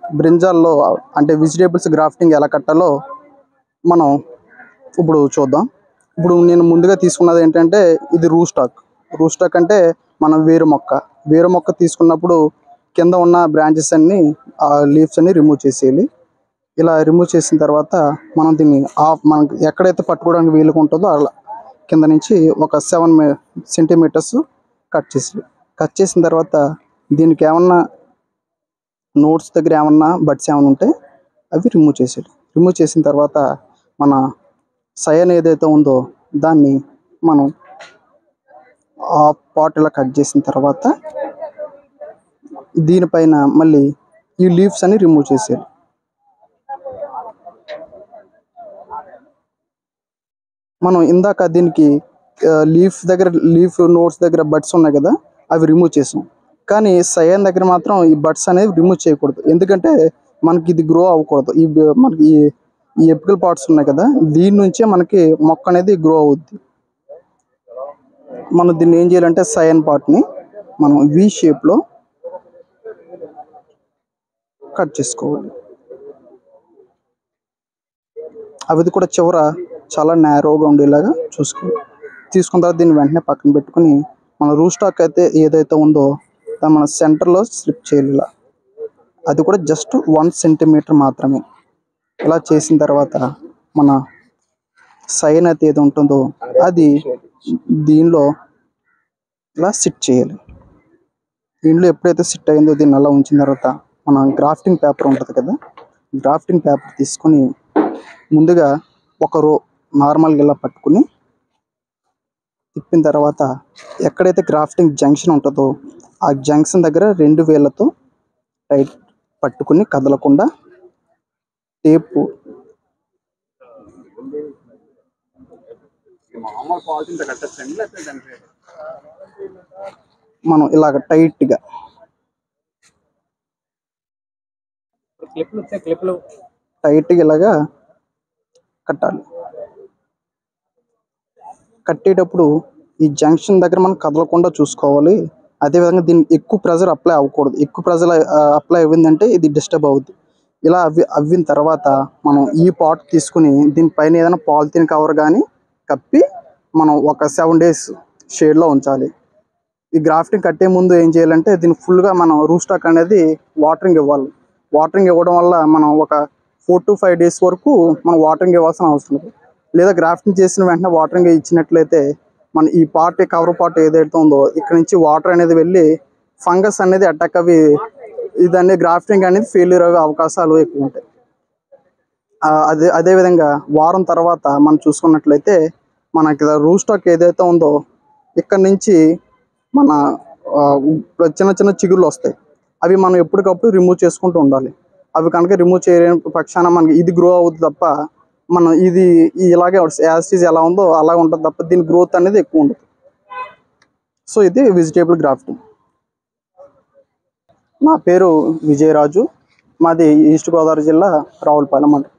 బ్రింజాల్లో అంటే vegetables grafting ఎలా కట్టాలో మనం ఇప్పుడు చూద్దాం ఇప్పుడు నేను ముందుగా తీసుకున్నది ఏంటంటే ఇది రూ స్టాక్ రూ స్టాక్ అంటే మనం వేరు మొక్క వేరు మొక్క తీసుకున్నప్పుడు కింద ఉన్న బ్రాంచెస్ అన్ని ఆ లీవ్స్ అన్ని రిమూవ్ చేసేయాలి ఇలా రిమూవ్ చేసిన తర్వాత మనం దీన్ని ఆఫ్ మనకి ఎక్కడైతే పట్టుకోవడానికి వీలుగా ఉంటుందో అలా కింద నుంచి ఒక సెవెన్ సెంటీమీటర్స్ కట్ చేసి కట్ చేసిన తర్వాత దీనికి ఏమన్నా నోట్స్ దగ్గర ఏమన్నా బడ్స్ ఏమైనా ఉంటే అవి రిమూవ్ చేసేది రిమూవ్ చేసిన తర్వాత మన సయన్ ఏదైతే ఉందో దాన్ని మనం ఆ పాట్ ఇలా కట్ చేసిన తర్వాత దీనిపైన మళ్ళీ ఈ లీవ్స్ అని రిమూవ్ చేసేయాలి మనం ఇందాక దీనికి లీఫ్ దగ్గర లీఫ్ నోట్స్ దగ్గర బడ్స్ ఉన్నాయి కదా అవి రిమూవ్ చేసాం కానీ సయన్ దగ్గర మాత్రం ఈ బడ్స్ అనేవి రిమూవ్ చేయకూడదు ఎందుకంటే మనకి ఇది గ్రో అవ్వకూడదు ఈ బ- మనకి ఈ ఈ ఎపికల్ పార్ట్స్ ఉన్నాయి కదా దీని నుంచే మనకి మొక్క అనేది గ్రో అవుద్ది మనం దీన్ని ఏం చేయాలంటే సయన్ పార్ట్ని మనం వి షేప్లో కట్ చేసుకోవాలి అవి కూడా చివర చాలా నేరోగా ఉండేలాగా చూసుకోవాలి తీసుకున్న తర్వాత దీన్ని వెంటనే పక్కన పెట్టుకుని మన రూ స్టాక్ అయితే ఏదైతే ఉందో దాన్ని మన సెంటర్లో స్లిప్ చేయాలి ఇలా అది కూడా జస్ట్ వన్ సెంటీమీటర్ మాత్రమే ఇలా చేసిన తర్వాత మన సైన్ అయితే ఏది ఉంటుందో అది దీనిలో ఇలా సిట్ చేయాలి దీనిలో ఎప్పుడైతే సిట్ అయిందో దీన్ని అలా ఉంచిన తర్వాత మన గ్రాఫ్టింగ్ పేపర్ ఉంటుంది కదా గ్రాఫ్టింగ్ పేపర్ తీసుకొని ముందుగా ఒక రో నార్మల్గా ఇలా పట్టుకుని తిప్పిన తర్వాత ఎక్కడైతే గ్రాఫ్టింగ్ జంక్షన్ ఉంటుందో ఆ జంక్షన్ దగ్గర రెండు వేళ్ళతో టైట్ పట్టుకుని కదలకుండా టేపు మామూలు పాలసీ కట్టచ్చండి లేకపోతే దానికి మనం ఇలాగ టైట్గా క్లిప్లు వచ్చాయి క్లిప్లు టైట్గా ఇలాగా కట్టాలి కట్టేటప్పుడు ఈ జంక్షన్ దగ్గర మనం కదలకుండా చూసుకోవాలి అదేవిధంగా దీన్ని ఎక్కువ ప్రెజర్ అప్లై అవ్వకూడదు ఎక్కువ ప్రెజర్ అప్లై అవ్విందంటే ఇది డిస్టర్బ్ అవుద్ది ఇలా అవి అవ్విన తర్వాత మనం ఈ పాట్ తీసుకుని దీనిపైన ఏదైనా పాలిథిన్ కవర్ కానీ కప్పి మనం ఒక సెవెన్ డేస్ షేడ్లో ఉంచాలి ఈ గ్రాఫ్టింగ్ కట్టే ముందు ఏం చేయాలంటే దీన్ని ఫుల్గా మనం రూస్టాక్ అనేది వాటరింగ్ ఇవ్వాలి వాటరింగ్ ఇవ్వడం వల్ల మనం ఒక ఫోర్ టు ఫైవ్ డేస్ వరకు మనం వాటరింగ్ ఇవ్వాల్సిన అవసరం లేదు లేదా గ్రాఫ్టింగ్ చేసిన వెంటనే వాటరింగ్ ఇచ్చినట్లయితే మన ఈ పార్ట్ కవర్ పార్ట్ ఏదైతే ఉందో ఇక్కడ నుంచి వాటర్ అనేది వెళ్ళి ఫంగస్ అనేది అటాక్ అవి ఇదన్నీ గ్రాఫ్టింగ్ అనేది ఫెయిల్యూర్ అయ్యే అవకాశాలు ఎక్కువ ఉంటాయి ఆ, అదే అదేవిధంగా వారం తర్వాత మనం చూసుకున్నట్లయితే మనకి రూస్టాక్ ఏదైతే ఉందో ఇక్కడ నుంచి మన ఆ, చిన్న చిన్న చిగుళ్ళు వస్తాయి అవి మనం ఎప్పటికప్పుడు రిమూవ్ చేసుకుంటూ ఉండాలి అవి కనుక రిమూవ్ చేయలేని పక్షాన మనకి ఇది గ్రో అవుతుంది తప్ప మనం ఇది ఇలాగే యాసిటీస్ ఎలా ఉందో అలాగే ఉంటుంది తప్ప దీని గ్రోత్ అనేది ఎక్కువ ఉండదు సో ఇది వెజిటేబుల్ గ్రాఫ్టింగ్ నా పేరు విజయరాజు మాది ఈస్ట్ గోదావరి జిల్లా రావులపాలెం అంట